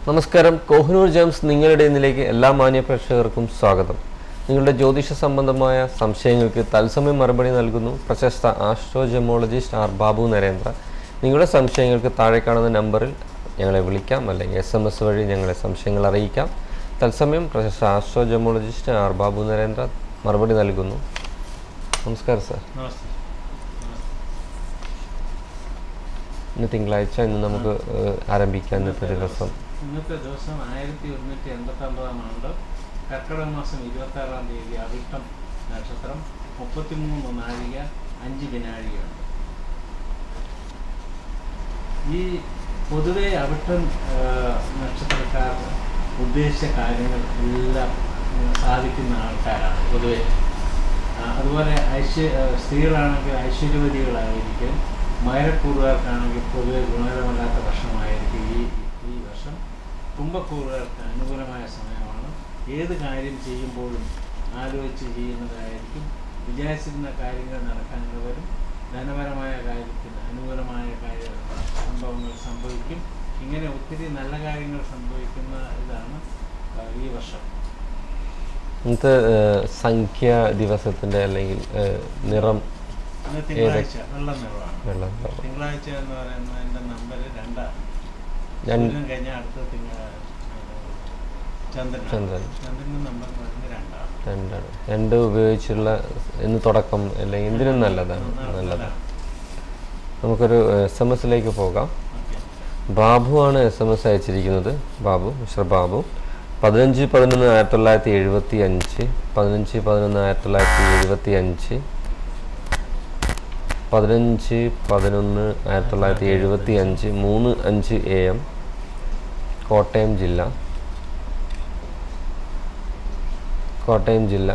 നമസ്കാരം കോഹിനൂർ ജെയിംസ് നിങ്ങളുടെ ഇന്നിലേക്ക് എല്ലാ മാന്യ പ്രേക്ഷകർക്കും സ്വാഗതം നിങ്ങളുടെ ജ്യോതിഷ സംബന്ധമായ സംശയങ്ങൾക്ക് തത്സമയം മറുപടി നൽകുന്നു പ്രശസ്ത ആസ്ട്രോജമോളജിസ്റ്റ് ആർ ബാബു നരേന്ദ്ര നിങ്ങളുടെ സംശയങ്ങൾക്ക് താഴെ കാണുന്ന നമ്പറിൽ ഞങ്ങളെ വിളിക്കാം അല്ലെങ്കിൽ എസ് എം എസ് വഴി ഞങ്ങളെ സംശയങ്ങൾ അറിയിക്കാം തത്സമയം പ്രശസ്ത ആസ്ട്രോജമോളജിസ്റ്റ് ആർ ബാബു നരേന്ദ്ര മറുപടി നൽകുന്നു നമസ്കാരം സാർ നമസ്തേ ഇന്ന് തിങ്കളാഴ്ച ഇന്ന് നമുക്ക് ഏഹ്, ആരംഭിക്കാം ഇന്നത്തെ ദിവസം ഇന്നത്തെ ദിവസം ആയിരത്തി ഒരുന്നൂറ്റി എൺപത്തി ഒമ്പതാം ആണ്ട് കർക്കിടക മാസം ഇരുപത്തി ആറാം തീയതി അവിട്ടം നക്ഷത്രം മുപ്പത്തിമൂന്ന് നാഴിക അഞ്ച് വിനാഴികയുണ്ട് ഈ പൊതുവെ അവിട്ടം ആ, നക്ഷത്രക്കാർ ഉദ്ദേശിച്ച കാര്യങ്ങൾ എല്ലാം ഉം, സാധിക്കുന്ന ആൾക്കാരാണ് പൊതുവെ ആ, അതുപോലെ ഐശ്വ ആ, സ്ത്രീകളാണെങ്കിൽ ഐശ്വര്യവതികളായിരിക്കും മകരക്കൂറുകാർക്കാണെങ്കിൽ പൊതുവെ ഗുണകരമല്ലാത്ത വർഷമായിരിക്കും ഈ ഈ വർഷം കുംഭക്കൂറുകാർക്ക് അനുകൂലമായ സമയമാണ് ഏത് കാര്യം ചെയ്യുമ്പോഴും ആലോചിച്ച് ചെയ്യുന്നതായിരിക്കും വിചാരിച്ചിരുന്ന കാര്യങ്ങൾ നടക്കാനുള്ള വരും ധനപരമായ കാര്യത്തിന് അനുകൂലമായ കാര്യ സംഭവങ്ങൾ സംഭവിക്കും ഇങ്ങനെ ഒത്തിരി നല്ല കാര്യങ്ങൾ സംഭവിക്കുന്ന ഇതാണ് ആ, ഈ വർഷം ഇന്നത്തെ ഏഹ്, സംഖ്യ ദിവസത്തിൻ്റെ അല്ലെങ്കിൽ ഏഹ്, നിറം ഇന്ന് തിങ്കളാഴ്ച വെള്ള നിറമാണ് വെള്ളം നിറം. തിങ്കളാഴ്ച എന്ന് പറയുന്നതിൻ്റെ നമ്പർ രണ്ടാണ് രണ്ട് സൂര്യൻ കഴിഞ്ഞ അടുത്ത തിങ്കൾ ചന്ദ്രൻ ചന്ദ്രൻ. ചന്ദ്രൻ്റെ നമ്പർ എന്ന് പറയുന്നത് രണ്ടാണ് രണ്ടാണ് രണ്ട് ഉപയോഗിച്ചുള്ള ഇന്ന് തുടക്കം അല്ലെങ്കിൽ എന്തിനും നല്ലതാണ് നല്ലതാണ് നമുക്കൊരു എസ് എം എസിലേക്ക് പോകാം ഓക്കെ ബാബു ആണ് എസ് എം എസ് അയച്ചിരിക്കുന്നത് ബാബു മിസ്റ്റർ ബാബു പതിനഞ്ച് പതിനൊന്ന് ആയിരത്തി തൊള്ളായിരത്തി എഴുപത്തി അഞ്ച് പതിനഞ്ച് പതിനൊന്ന് ആയിരത്തി തൊള്ളായിരത്തി എഴുപത്തി അഞ്ച് പതിനഞ്ച് പതിനൊന്ന് ആയിരത്തി തൊള്ളായിരത്തി എഴുപത്തി അഞ്ച് മൂന്ന് അഞ്ച് എ എം കോട്ടയം ജില്ല കോട്ടയം ജില്ല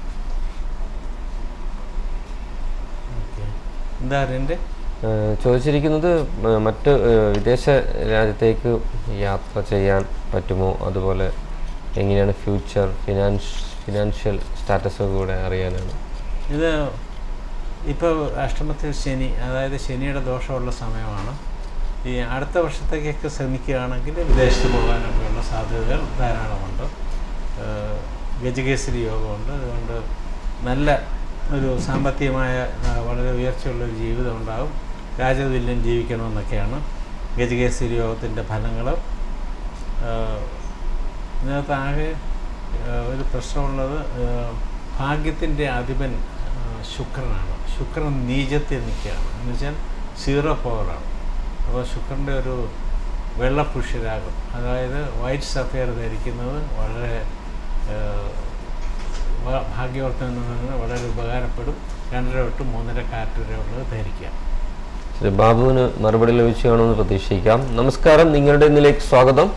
ഓക്കെ എന്താ അറിയണ്ടേ ഏഹ് ചോദിച്ചിരിക്കുന്നത് മ- മറ്റ് ഏഹ് വിദേശ രാജ്യത്തേക്ക് യാത്ര ചെയ്യാൻ പറ്റുമോ അതുപോലെ എങ്ങനെയാണ് ഫ്യൂച്ചർ ഫിനാൻഷ് ഫിനാൻഷ്യൽ സ്റ്റാറ്റസ് കൂടെ അറിയാനാണ് ഇത് ഇപ്പോൾ അഷ്ടമത്തിൽ ശനി അതായത് ശനിയുടെ ദോഷമുള്ള സമയമാണ് ഈ അടുത്ത വർഷത്തേക്കൊക്കെ ശ്രമിക്കുകയാണെങ്കിൽ വിദേശത്ത് പോകാനൊക്കെയുള്ള സാധ്യതകൾ ധാരാളമുണ്ട് ഏഹ് ഗജകേസരി യോഗമുണ്ട് അതുകൊണ്ട് നല്ല ഒരു സാമ്പത്തികമായ ആ, വളരെ ഉയർച്ചയുള്ള ഒരു ജീവിതം ഉണ്ടാകും രാജതുല്യം ജീവിക്കണമെന്നൊക്കെയാണ് ഗജകേസരി യോഗത്തിൻ്റെ ഫലങ്ങൾ ഇതിനകത്ത് ആകെ ആ, ഒരു പ്രശ്നമുള്ളത് ഭാഗ്യത്തിൻ്റെ അധിപൻ ആ, ശുക്രനാണ് ശുക്രൻ നീചത്തിൽ നിൽക്കുകയാണ് എന്ന് വെച്ചാൽ സീറോ പവറാണ് അപ്പോൾ ശുക്രൻ്റെ ഒരു വെള്ളപുഷ്യരാഗം അതായത് വൈറ്റ് സഫയർ ധരിക്കുന്നത് വളരെ ആ, വ- ഭാഗ്യവർത്തം എന്ന് പറയുന്നത് വളരെ ഉപകാരപ്പെടും രണ്ടര തൊട്ട് മൂന്നര കാറ്റ് വരെ ഉള്ളത് ധരിക്കുക ശരി ബാബുവിന് മറുപടി ലഭിച്ചു കാണുമെന്ന് പ്രതീക്ഷിക്കാം നമസ്കാരം നിങ്ങളുടെ ഇന്നിലേക്ക് സ്വാഗതം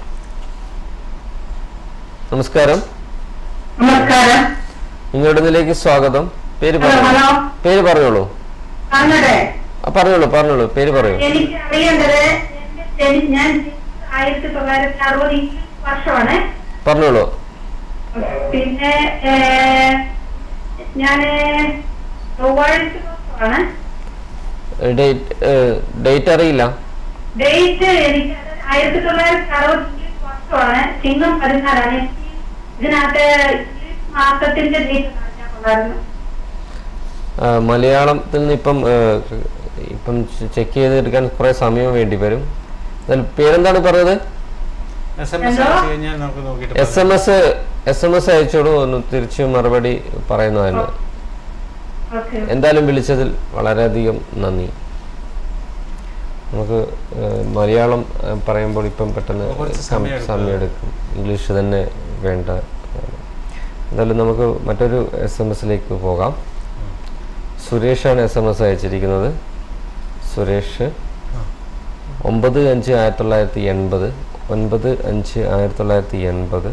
നമസ്കാരം നമസ്കാരം നിങ്ങളുടെ ഇന്നിലേക്ക് സ്വാഗതം പേര് ഹലോ പറയൂ ഹലോ പേര് പറഞ്ഞോളൂ പറഞ്ഞത് ആ പറഞ്ഞോളൂ പറഞ്ഞോളൂ പേര് പറയൂ എനിക്ക് അറിയേണ്ടത് എന്റെ ജനി- ഞാൻ ആയിരത്തി തൊള്ളായിരത്തി അറുപത് ഇംഗ്ലീഷ് വർഷമാണ് പറഞ്ഞോളൂ പിന്നെ ഏഹ്, ഞാന് ചൊവ്വാഴ്ച ദിവസമാണ് ഡേറ്റ് ഡേറ്റ് അറിയില്ല ഡേറ്റ് എനിക്ക് ആയിരത്തി തൊള്ളായിരത്തി അറുപത് ഇംഗ്ലീഷ് വർഷമാണ് ചിങ്ങം പതിനാലാണ് എനിക്ക് ഇതിനകത്ത് ഇംഗ്ലീഷ് മാസത്തിന്റെ ഡേറ്റ് കാണിക്കാൻ കൊള്ളായിരുന്നു ആ, മലയാളത്തിൽ നിന്ന് ഇപ്പം ആ, ഇപ്പം ചെക്ക് ചെയ്തെടുക്കാൻ കുറേ സമയം വേണ്ടി വരും എന്നാൽ പേരെന്താണ് പറഞ്ഞത് എസ് എം എസ് എന്തോ? അയച്ചു കഴിഞ്ഞാൽ നമുക്ക് നോക്കിയിട്ട് S M S S M S അയച്ചോളൂ ഒന്ന് തിരിച്ച് മറുപടി പറയുന്നതാണ് ഓക്കെ എന്തായാലും വിളിച്ചതിൽ വളരെയധികം നന്ദി നമുക്ക് ആ, മലയാളം ആ, പറയുമ്പോൾ ഇപ്പം പെട്ടെന്ന് കുറച്ച് സം- സമയം എടുക്കും. സമയം എടുക്കും ഇംഗ്ലീഷ് തന്നെ വേണ്ട എന്തായാലും നമുക്ക് മറ്റൊരു എസ് എം എസിലേക്ക് പോകാം സുരേഷാണ് എസ് എം എസ് അയച്ചിരിക്കുന്നത് സുരേഷ് ആ. ഒമ്പത് അഞ്ച് ആയിരത്തി തൊള്ളായിരത്തി എൺപത് ഒൻപത് അഞ്ച് ആയിരത്തി തൊള്ളായിരത്തി എൺപത്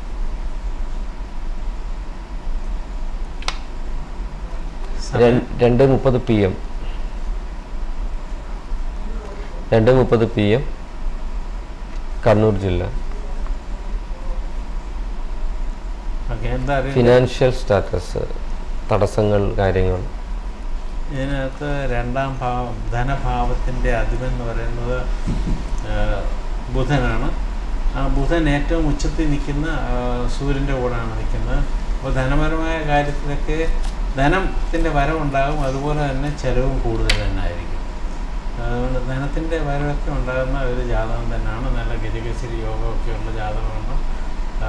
സമയം. രണ്ട് മുപ്പത് പി എം രണ്ട് മുപ്പത് പി എം കണ്ണൂർ ജില്ല ഓക്കെ എന്താ അറിയണ്ടേ? ഫിനാൻഷ്യൽ സ്റ്റാറ്റസ് തടസ്സങ്ങൾ കാര്യങ്ങൾ ഇതിനകത്ത് രണ്ടാം ഭാവം ധനഭാവത്തിൻ്റെ അധിപൻ എന്ന് പറയുന്നത് ആ, ബുധനാണ് ആ ബുധൻ ഏറ്റവും ഉച്ചത്തിൽ നിൽക്കുന്ന ആ, സൂര്യൻ്റെ കൂടെയാണ് നിൽക്കുന്നത് അപ്പോൾ ധനപരമായ കാര്യത്തിലൊക്കെ ധനത്തിൻ്റെ വരവുണ്ടാകും അതുപോലെ തന്നെ ചിലവും കൂടുതൽ തന്നെ ആയിരിക്കും അതുകൊണ്ട് ധനത്തിൻ്റെ വരവൊക്കെ ഉണ്ടാകുന്ന ഒരു ജാതകം തന്നെയാണ് നല്ല ഗജകശ്ശേരി യോഗമൊക്കെ ഉള്ള ജാതകമാണ് ആ,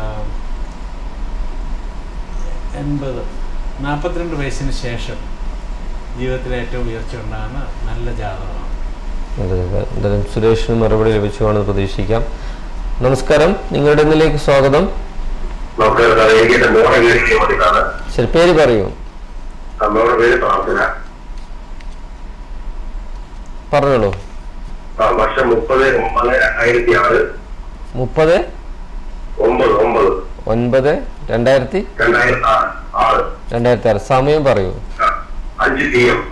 എൺപത് നാൽപ്പത്തിരണ്ട് വയസ്സിന് ശേഷം ജീവിതത്തിൽ ഏറ്റവും ഉയർച്ച ഉണ്ടാകുന്ന നല്ല ജാതകമാണ് അതെ അതെ എന്തായാലും സുരേഷിന് മറുപടി ലഭിച്ചുവാണെന്ന് പ്രതീക്ഷിക്കാം നമസ്കാരം നിങ്ങളുടെ ഇന്നിലേക്ക് സ്വാഗതം നമസ്കാരം സാറേ എനിക്ക് എന്റെ മോളെ വീട് ചോദിക്കാണ് ശരി പേര് പറയൂ അമ്മയുടെ പേര് പ്രാർത്ഥന പറഞ്ഞോളൂ ആ വർഷം മുപ്പത് ഒമ്പത് രണ്ടായിരത്തി ആറ് മുപ്പത് ഒമ്പത് ഒമ്പത് ഒൻപത് രണ്ടായിരത്തി രണ്ടായിരത്തി ആറ് ആറ് രണ്ടായിരത്തി ആറ് സമയം പറയൂ ആ, അഞ്ച് പി എം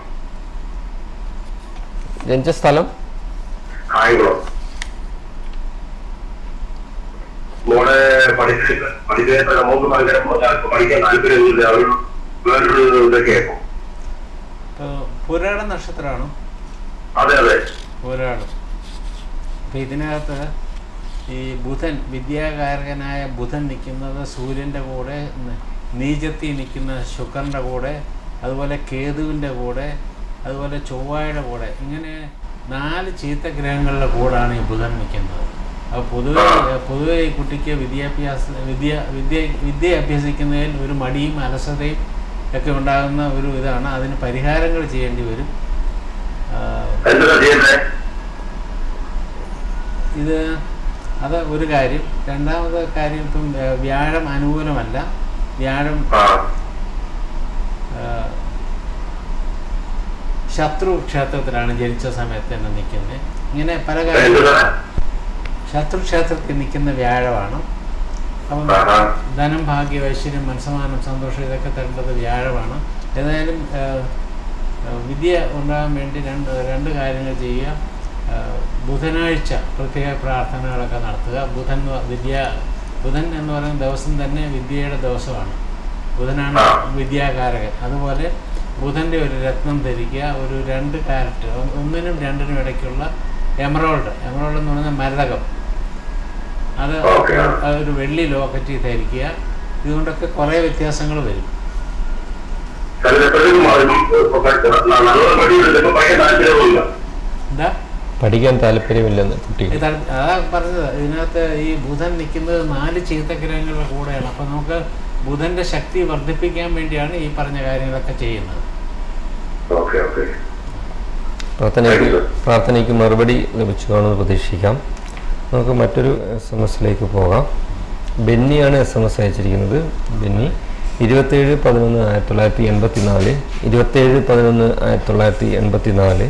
ജനിച്ച സ്ഥലം കായംകുളം മോളെ പഠിച്ചിട്ട് പഠിച്ചിട്ട് നമുക്ക് ഭയങ്കര മോശം. പഠിക്കാൻ താല്പര്യമൊന്നുമില്ല അവർ വേറൊരു ഇതൊക്കെ കേൾക്കും ഇപ്പോൾ പുരാട നക്ഷത്രമാണ് അതെ അതെ പോരാടും അപ്പം ഇതിനകത്ത് ഈ ബുധൻ വിദ്യാകാരകനായ ബുധൻ നിൽക്കുന്നത് സൂര്യൻ്റെ കൂടെ ന- നീചത്തിൽ നിൽക്കുന്ന ശുക്രൻ്റെ കൂടെ അതുപോലെ കേതുവിൻ്റെ കൂടെ അതുപോലെ ചൊവ്വായുടെ കൂടെ ഇങ്ങനെ നാല് ചീത്ത ഗ്രഹങ്ങളുടെ കൂടാണ് ഈ ബുധൻ നിൽക്കുന്നത് അപ്പോൾ പൊതുവെ പൊതുവെ ഈ കുട്ടിക്ക് വിദ്യാഭ്യാസ വിദ്യ വിദ്യ വിദ്യ അഭ്യസിക്കുന്നതിൽ ഒരു മടിയും അലസതയും ഒക്കെ ഉണ്ടാകുന്ന ഒരു ഇതാണ് അതിന് പരിഹാരങ്ങൾ ചെയ്യേണ്ടി വരും ആ, എന്താ ചെയ്യുന്നത് ഇത് അത് ഒരു കാര്യം രണ്ടാമത് കാര്യം ഇപ്പം ഏ, വ്യാഴം അനുകൂലമല്ല വ്യാഴം ആ ആ, ശത്രു ക്ഷേത്രത്തിലാണ് ജനിച്ച സമയത്ത് തന്നെ നിൽക്കുന്നത് ഇങ്ങനെ പല കാര്യം എന്താ ശത്രു ക്ഷേത്രത്തിൽ നിൽക്കുന്ന വ്യാഴമാണ് അപ്പം ആഹാ. ധനം ഭാഗ്യം ഐശ്വര്യം മനസ്സമാനം സന്തോഷം ഇതൊക്കെ തരേണ്ടത് വ്യാഴമാണ് ഏതായാലും ആ, ആ, വിദ്യ ഉണ്ടാകാൻ വേണ്ടി രണ്ട് രണ്ട് കാര്യങ്ങൾ ചെയ്യുക ആ, ബുധനാഴ്ച പ്രത്യേക പ്രാർത്ഥനകളൊക്കെ നടത്തുക ബുധൻ എന്ന് പ- വിദ്യ ബുധൻ എന്ന് പറയുന്ന ദിവസം തന്നെ വിദ്യയുടെ ദിവസമാണ് ബുധനാണ് ആ. വിദ്യാകാരകൻ അതുപോലെ ബുധൻ്റെ ഒരു രത്നം ധരിക്കുക ഒരു രണ്ട് കാരറ്റ് ഒന്നിനും രണ്ടിനും ഇടയ്ക്കുള്ള എമറോൾഡ് എമറോൾഡ് എന്ന് പറയുന്ന മരതകം അത് ഓക്കേ. ഒരു വെള്ളി ലോക്കറ്റ് ധരിക്കുക ഇതുകൊണ്ടൊക്കെ കുറേ വ്യത്യാസങ്ങൾ വരും ചിലപ്പോഴേക്കും നല്ലോണം പഠിക്കുന്നുണ്ട് ഇപ്പൊ ഭയങ്കര താല്പര്യമൊന്നുമില്ല എന്താ പഠിക്കാൻ താല്പര്യമില്ലെന്ന് കുട്ടിക്ക് ഇത് അടുത്ത- അതാ പറഞ്ഞത് ഇതിനകത്ത് ഈ ബുധൻ നിൽക്കുന്നത് നാല് ചീത്തഗ്രഹങ്ങളുടെ കൂടെയാണ് അപ്പോൾ നമുക്ക് ബുധന്റെ ശക്തി വർദ്ധിപ്പിക്കാൻ വേണ്ടിയാണ് ഈ പറഞ്ഞ കാര്യങ്ങളൊക്കെ ചെയ്യുന്നത് ഓക്കെ ഓക്കെ പ്രാർത്ഥനയ്ക്ക് പ്രാർത്ഥനയ്ക്ക് മറുപടി ലഭിച്ചു കാണുമെന്ന് പ്രതീക്ഷിക്കാം നമുക്ക് മറ്റൊരു എസ് എം എസിലേക്ക് പോകാം ബെന്നിയാണ് എസ് എം എസ് അയച്ചിരിക്കുന്നത് ബെന്നി ഇരുപത്തേഴ് പതിനൊന്ന് ആയിരത്തി തൊള്ളായിരത്തി എൺപത്തി നാല് ഇരുപത്തേഴ് പതിനൊന്ന് ആയിരത്തി തൊള്ളായിരത്തി എൺപത്തി നാല്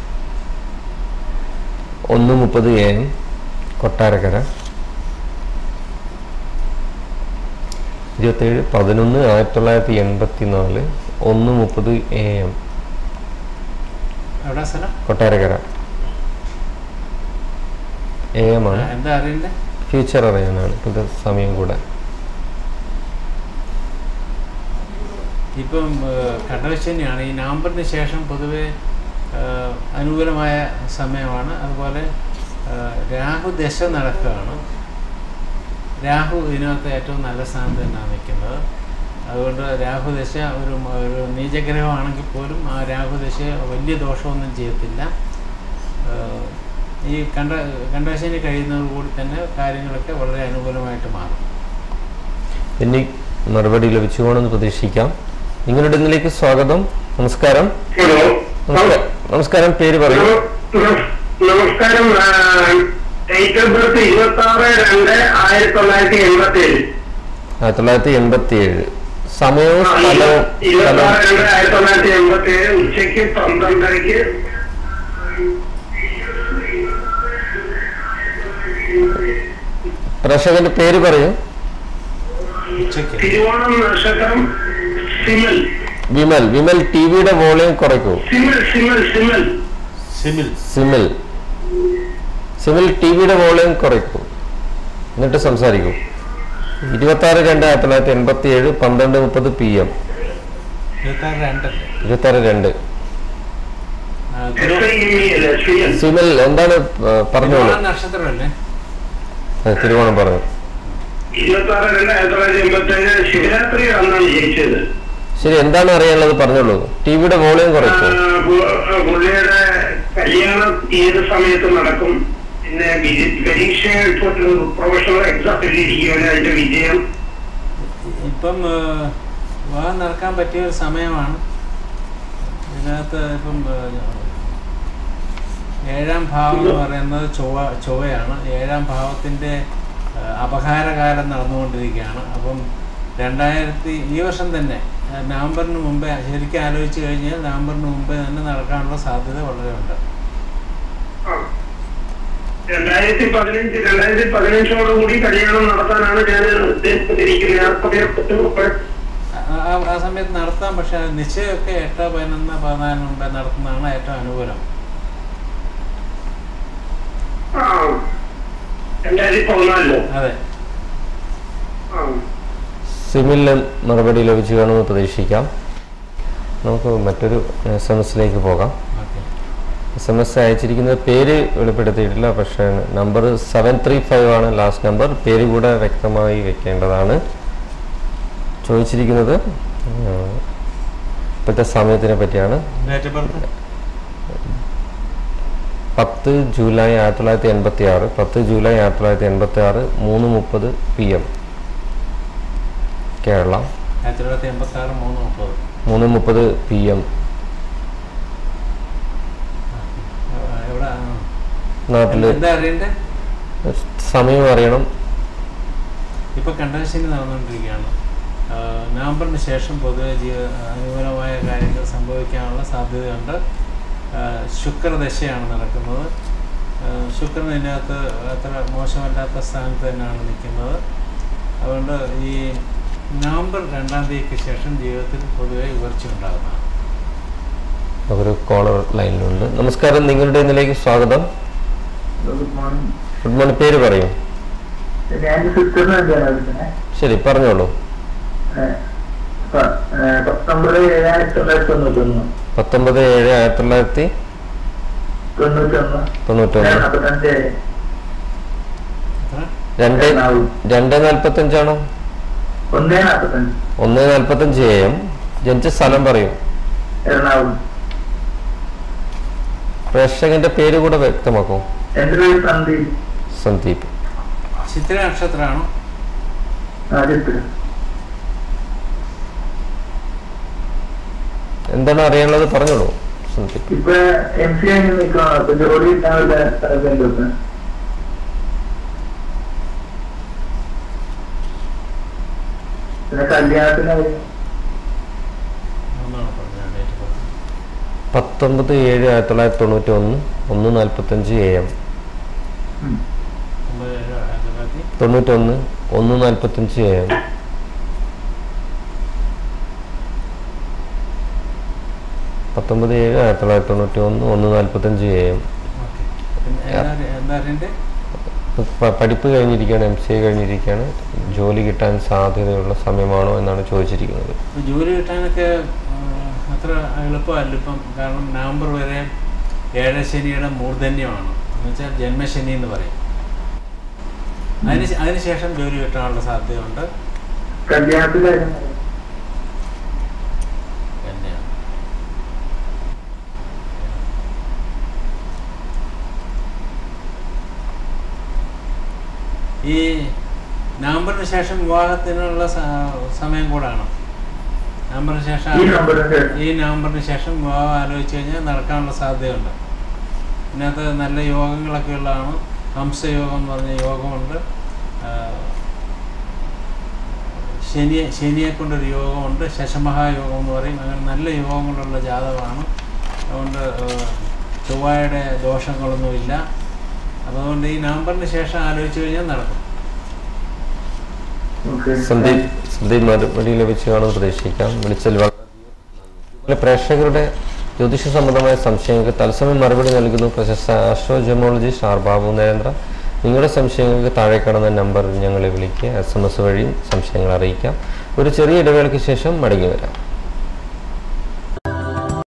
ഒന്ന് മുപ്പത് എ എം കൊട്ടാരക്കര ഇരുപത്തേഴ് പതിനൊന്ന് ആയിരത്തി തൊള്ളായിരത്തി എൺപത്തി നാല് ഒന്ന് മുപ്പത് എ എം എവിടെ സ്ഥലം കൊട്ടാരക്കര എ എം ആ, ആണ് എന്താ അറിയണ്ടേ ഫ്യൂച്ചർ അറിയാനാണ് ഇപ്പോഴത്തെ സമയം കൂടെ ഇപ്പം കടവശനിയാണ് ഈ നവംബറിന് ശേഷം പൊതുവെ ആ, അനുകൂലമായ സമയമാണ് അതുപോലെ ആ, രാഹു ദശ നടക്കുകയാണ് രാഹു ഇതിനകത്ത് ഏറ്റവും നല്ല സ്ഥാനത്ത് തന്നെയാണ് നിൽക്കുന്നത് അതുകൊണ്ട് രാഹു ദശ ഒരു മ- ഒരു നീചഗ്രഹമാണെങ്കിൽ പോലും ആ രാഹു ദശ വലിയ ദോഷമൊന്നും ചെയ്യത്തില്ല ആ, ഈ കണ്ട കണ്ടശനി കഴിയുന്നതോടുകൂടി തന്നെ കാര്യങ്ങളൊക്കെ വളരെ അനുകൂലമായിട്ട് മാറും ഇനി മറുപടി ലഭിച്ചുകൊണ്ടെന്ന് പ്രതീക്ഷിക്കാം നിങ്ങളുടെ ഇന്നിലേക്ക് സ്വാഗതം നമസ്കാരം ഹലോ നമസ്കാരം നമസ്കാരം പേര് പറയൂ നമസ്കാരം ഡേറ്റ് ഓഫ് ബർത്ത് ഇരുപത്തി ആറ് രണ്ട് ആയിരത്തി തൊള്ളായിരത്തി എൺപത്തി ഏഴ് ആയിരത്തി തൊള്ളായിരത്തി എൺപത്തി ഏഴ് സമയവും സ്ഥലവും ഇരുപത്തി സ്ഥലവും ആറ് രണ്ട് ആയിരത്തി തൊള്ളായിരത്തി എൺപത്തി ഏഴ് ഉച്ചയ്ക്ക് പന്ത്രണ്ടരയ്ക്ക് പ്രേക്ഷകന്റെ പേര് പറയൂ ഉച്ചയ്ക്ക് തിരുവോണം നക്ഷത്രം സിമൽ വിമൽ വിമൽ ടി വിയുടെ വോളിയം കുറയ്ക്കൂ സിമൽ സിമൽ സിമൽ സിമിൽ സിമിൽ സിമിൽ ടി വിയുടെ വോളിയം കുറയ്ക്കൂ എന്നിട്ട് സംസാരിക്കൂ ഇരുപത്തി ആറ് രണ്ട് ആയിരത്തി തൊള്ളായിരത്തി എൺപത്തി ഏഴ് പന്ത്രണ്ട് മുപ്പത് പി എം ഇരുപത്താറ് രണ്ടല്ലേ ഇരുപത്തി ആറ് രണ്ട് ആ, തിരു- എസ് ഐ എം ഇ അല്ലേ സിമൽ സിമിൽ എന്താണ് ആ, പറഞ്ഞോളൂ തിരുവോണം നക്ഷത്രമല്ലേ അത് തിരുവോണം പറഞ്ഞു ഇരുപത്തി ആറ് രണ്ട് ആയിരത്തി തൊള്ളായിരത്തി എൺപത്തി ഏഴ് ശിവരാത്രി അന്നാണ് ജനിച്ചത് ശരി എന്താണ് അറിയാനുള്ളത് പറഞ്ഞോളൂ ടി വിയുടെ വോളിയം ആ, കുറച്ചു പു- പുള്ളിയുടെ കല്യാണം ഏത് സമയത്ത് നടക്കും പിന്നെ വിജ- പരീക്ഷ ഇപ്പോൾ പ്രൊഫഷണൽ എക്സാം എഴുതിയിരിക്കുകയാണ് അതിന്റെ വിജയം ഇപ്പം ഏഹ്, വിവാഹം നടക്കാൻ പറ്റിയ ഒരു സമയമാണ് ഇതിനകത്ത് ഇപ്പം ഏഹ്, ഏഴാം ഭാവം എന്ന് പറയുന്നത് ചൊവ്വ ചൊവ്വയാണ് ഏഴാം ഭാവത്തിൻ്റെ ഏഹ്, അപഹാരകാലം നടന്നുകൊണ്ടിരിക്കുകയാണ് അപ്പം രണ്ടായിരത്തി ഈ വർഷം തന്നെ ഏഹ്, നവംബറിന് മുമ്പേ ശരിക്കും ആലോചിച്ച് കഴിഞ്ഞാൽ നവംബറിന് മുമ്പേ തന്നെ നടക്കാനുള്ള സാധ്യത വളരെ ഉണ്ട് ആ. രണ്ടായിരത്തി പതിനഞ്ച് രണ്ടായിരത്തി പതിനഞ്ചോടുകൂടി കല്യാണം നടത്താനാണ് ഞാൻ ഉദ്ദേശിച്ചിരിക്കുന്നത് ആ സമയത്ത് ആ- ആ- ആ സമയത്ത് നടത്താം പക്ഷെ അത് നിശ്ചയമൊക്കെ എട്ട് പതിനൊന്ന് പതിനാലിന് മുമ്പേ നടത്തുന്നതാണ് ഏറ്റവും അനുകൂലം ആ രണ്ടായിരത്തി പതിനാലിലോ അതെ ആ സിമിലിന് മറുപടി ലഭിച്ചു കാണുമെന്ന് പ്രതീക്ഷിക്കാം നമുക്ക് മറ്റൊരു എസ് എം എസിലേക്ക് പോകാം ഓക്കെ എസ് എം എസ് അയച്ചിരിക്കുന്നത് പേര് വെളിപ്പെടുത്തിയിട്ടില്ല പക്ഷേ നമ്പർ സെവൻ ത്രീ ഫൈവ് ആണ് ലാസ്റ്റ് നമ്പർ പേര് കൂടെ വ്യക്തമായി വെക്കേണ്ടതാണ് ചോദിച്ചിരിക്കുന്നത് ഉം, ഇപ്പോഴത്തെ സമയത്തിനെ പറ്റിയാണ് ഡേറ്റ് ഓഫ് ബർത്ത് പത്ത് ജൂലൈ ആയിരത്തി തൊള്ളായിരത്തി എൺപത്തി ആറ് പത്ത് ജൂലൈ ആയിരത്തി തൊള്ളായിരത്തി എൺപത്തി ആറ് മൂന്ന് മുപ്പത് പി എം കേരള ആയിരത്തി തൊള്ളായിരത്തി എൺപത്തി ആറ് മൂന്ന് മുപ്പത് മൂന്ന് മുപ്പത് പി എം എവിടെ ആ. നാട്ടിൽ എന്താ അറിയണ്ടേ സമയം അറിയണം ഇപ്പൊ കണ്ടൻഷന് നടന്നുകൊണ്ടിരിക്കുകയാണ് ആ, നവംബറിന് ശേഷം പൊതുവെ ജീവ അനുകൂലമായ കാര്യങ്ങൾ സംഭവിക്കാനുള്ള സാധ്യതയുണ്ട് ആ, ശുക്രദശയാണ് നടക്കുന്നത് ആ, ശുക്രൻ ഇതിനകത്ത് അത്ര മോശമല്ലാത്ത സ്ഥാനത്ത് തന്നെയാണ് നിൽക്കുന്നത് അതുകൊണ്ട് ഈ നവംബർ രണ്ടാം തീയതിക്ക് ശേഷം ജീവിതത്തിൽ പൊതുവെ ഉയർച്ച ഉണ്ടാകുന്നതാണ് ഒരു കോളർ ലൈനിലുണ്ട് നമസ്കാരം നിങ്ങളുടെ ഇതിലേക്ക് സ്വാഗതം ഗുഡ് മോർണിംഗ് ഗുഡ് മോർണിംഗ് പേര് പറയൂ ഞാൻ എൻ്റെ സിസ്റ്ററിന് വേണ്ടിയാണ് വിളിക്കുന്നത് ശരി പറഞ്ഞോളൂ പത്തൊമ്പത് ഏഴ് ആയിരത്തി തൊള്ളായിരത്തി തൊണ്ണൂറ്റൊന്ന് പത്തൊമ്പത് ഏഴ് ആയിരത്തി തൊള്ളായിരത്തി തൊണ്ണൂറ്റൊന്ന് തൊണ്ണൂറ്റൊന്ന് നാൽപ്പത്തഞ്ച് എത്ര രണ്ട് എറണാകുളം രണ്ട് നാൽപ്പത്തഞ്ചാണോ ഒന്നേ നാൽപ്പത്തഞ്ച് ഒന്ന് നാൽപ്പത്തഞ്ച് എ എം ജനിച്ച സ്ഥലം പറയും എറണാകുളം പ്രേക്ഷകന്റെ പേര് കൂടെ വ്യക്തമാക്കും എൻ്റെ പേര് സന്ദീപ് സന്ദീപ് ചിത്ര നക്ഷത്രമാണോ ആദ്യത്തിൽ എന്താണ് അറിയാനുള്ളത് പറഞ്ഞോളൂ സന്ദീപ് ഇപ്പൊ എം സി കഴിഞ്ഞ് നിൽക്കുകയാണ് അപ്പൊ ജോലി കിട്ടാനുള്ള സാധ്യതയുണ്ട് പിന്നെ കല്യാണത്തിന് ഒന്നാണ് പറഞ്ഞത് ഡേറ്റ് ഓഫ് ബർത്ത് പത്തൊമ്പത് ഏഴ് ആയിരത്തി തൊള്ളായിരത്തി തൊണ്ണൂറ്റി ഒന്ന് ഒന്ന് നാൽപ്പത്തഞ്ച് എ എം ഉം. ഒമ്പത് ഏഴ് ആയിരത്തി തൊള്ളായിരത്തി തൊണ്ണൂറ്റൊന്ന് ഒന്ന് നാൽപ്പത്തഞ്ച് എ എം പത്തൊമ്പത് ഏഴ് ആയിരത്തി തൊള്ളായിരത്തി തൊണ്ണൂറ്റി ഒന്ന് ഒന്ന് നാൽപ്പത്തഞ്ച് എ എം ഓക്കെ പിന്നെ എന്താ എന്താ അറിയണ്ടേ പ- പഠിപ്പ് കഴിഞ്ഞിരിക്കുകയാണ് എം സി എ കഴിഞ്ഞിരിക്കുകയാണ് ജോലി കിട്ടാൻ സാധ്യതയുള്ള സമയമാണോ എന്നാണ് ചോദിച്ചിരിക്കുന്നത് ഇപ്പൊ ജോലി കിട്ടാനൊക്കെ ആ, അത്ര എളുപ്പമല്ല ഇപ്പം കാരണം നവംബർ വരെ ഏഴശനിയുടെ മൂർധന്യമാണ് എന്ന് വെച്ചാൽ ജന്മശനി എന്ന് പറയും അതിന് ശേ- അതിനുശേഷം ജോലി കിട്ടാനുള്ള സാധ്യതയുണ്ട് കല്യാണത്തിന്റെ കാര്യം തന്നെയാണ് ഈ നവംബറിന് ശേഷം വിവാഹത്തിനുള്ള സ- സമയം കൂടാണ് നവംബറിന് ശേഷം ഈ നമ്പറിന് ശേഷം. ഈ നവംബറിന് ശേഷം വിവാഹം ആലോചിച്ച് കഴിഞ്ഞാൽ നടക്കാനുള്ള സാധ്യതയുണ്ട് ഇതിനകത്ത് നല്ല യോഗങ്ങളൊക്കെ ഉള്ളതാണ് ഹംസയോഗം എന്ന് പറഞ്ഞ യോഗമുണ്ട് ആ, ശനിയെ ശനിയെ കൊണ്ടൊരു യോഗമുണ്ട് ശശമഹായോഗം എന്ന് പറയും അങ്ങനെ നല്ല യോഗങ്ങളുള്ള ജാതകമാണ് അതുകൊണ്ട് ആ, ചൊവ്വയുടെ ദോഷങ്ങളൊന്നുമില്ല അതുകൊണ്ട് ഈ നവംബറിന് ശേഷം ആലോചിച്ച് കഴിഞ്ഞാൽ നടക്കും ഓക്കെ സന്ദീപ് സന്ദീപ് മറുപടി ലഭിച്ചു കാണുമെന്ന് പ്രതീക്ഷിക്കാം വിളിച്ചൽ വളരെ പ്രേക്ഷകരുടെ ജ്യോതിഷ സംബന്ധമായ സംശയങ്ങൾക്ക് തത്സമയം മറുപടി നൽകുന്നു പ്രശസ്ത ആസ്ട്രോജമോളജിസ്റ്റ് ആർ ബാബു നരേന്ദ്ര നിങ്ങളുടെ സംശയങ്ങൾക്ക് താഴെ കാണുന്ന നമ്പറിൽ ഞങ്ങളെ വിളിക്കുക എസ് എം എസ് വഴിയും സംശയങ്ങൾ അറിയിക്കാം ഒരു ചെറിയ ഇടവേളയ്ക്ക് ശേഷം മടങ്ങി വരാം